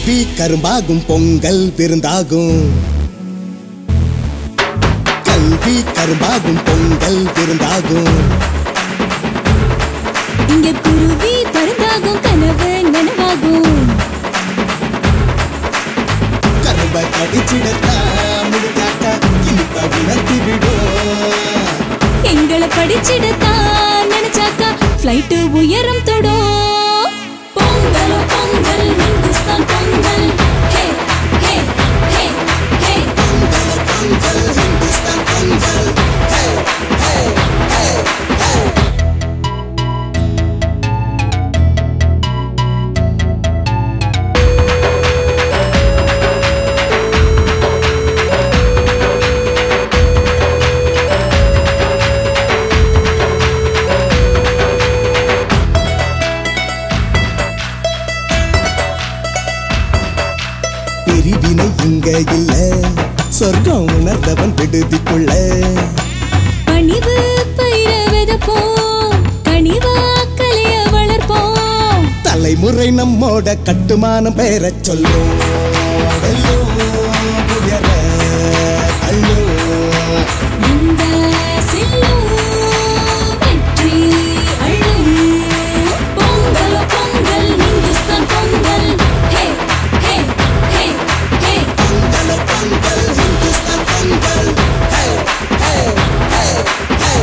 கல்வி கரும்பாகும் பொங்கல் விருந்தாகும் கல்வி கரும்பாகும் பொங்கல் விருந்தாகும் இங்க குருவி பருந்தாகும் கனவு நனவாகும் கரும்ப கடிச்சிடத்தா முடிஞ்சாக்கா இனிப்ப உணர்த்தி விடும் எங்களை படிச்சிடத்தான் நினைச்சாக்கா ஃப்ளைட்டு உயரம் தொடும் பொங்கலோ பொங்கல் இந்துஸ்தான் பொங்கல் ஹே ஹே ஹே ஹே பொங்கல் பொங்கல் ஹிந்துஸ்தான் பொங்கல் ஹே, ஹே, ஹே, ஹே. பிரிவினை இங்க இல்ல சொர்க்கம் உணர்ந்தவன் விடுதிக்குள்ள பணிவு பயிர விதப்போம் கனிவா கலைய வளர்ப்போம் தலைமுறை நம்மோட கட்டுமானம் பெயரச் சொல்லும் வெல்லும், உயர தள்ளும். இந்த செல்லும் வெற்றி அள்ளும் பொங்கலோ பொங்கல் இந்துஸ்தான் பொங்கல் ஹே ஹே ஹே ஹே பொங்கல், பொங்கல், ஹிந்துஸ்தான் பொங்கல். ஹே, ஹே, ஹே, ஹே.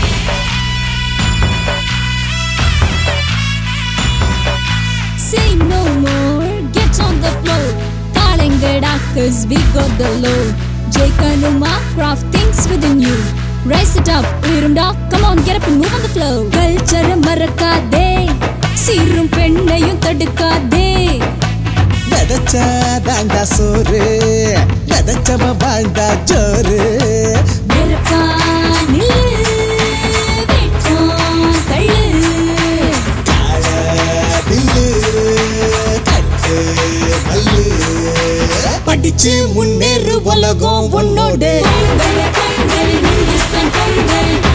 Say no more, get on the floor. Kalengada, cause we got the load. Jaikanuma, craft things within you. Rise it up, உயிரும்டா, come on, get up and move on the floor. Culture மறக்காதே, சீரும் பெண்ணையும் தடுக்காதே. விதைச்சா தாண்டா சோறு விதைச்சவ வாழ்ந்தா ஜோறு வெறுப்பா நில்லு, வெட்கம் தள்ளு. காலடில்லு, கட்டு மல்லு. படிச்சு முன்னேறு உலகம் உன்னோடு பொங்கல், பொங்கல், இந்துஸ்தான் பொங்கல்